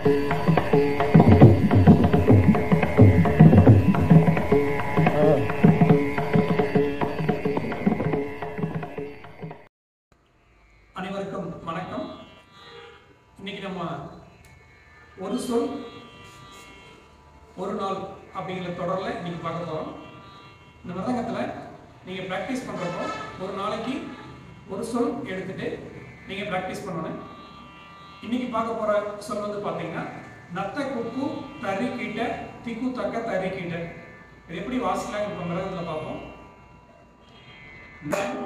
அனைவருக்கும் வணக்கம் இன்னைக்கு நம்ம ஒரு சொல் ஒரு நாள் அப்படிங்கிற தொடரில் இன்னைக்கு பார்க்க போகிறோம் இந்த மதங்கத்தில் நீங்கள் ப்ராக்டிஸ் பண்ணுறப்போ ஒரு நாளைக்கு ஒரு சொல் எடுத்துட்டு நீங்கள் ப்ராக்டிஸ் பண்ணணும் இன்னைக்கு பார்க்க போகிற சொல் வந்து பார்த்தீங்கன்னா நத்த குக்கு தறி கீட்ட திக்கு தக்க தறி கீட்ட இது எப்படி வாசிக்கலாம் இப்போ மிளகத்தில் பார்ப்போம் ந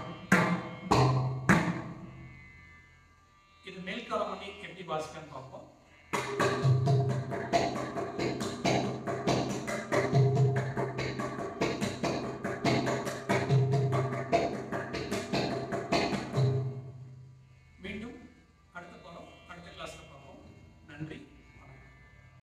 இது மேல்காலம் பண்ணி எப்படி வாசிக்கன்னு பார்ப்போம்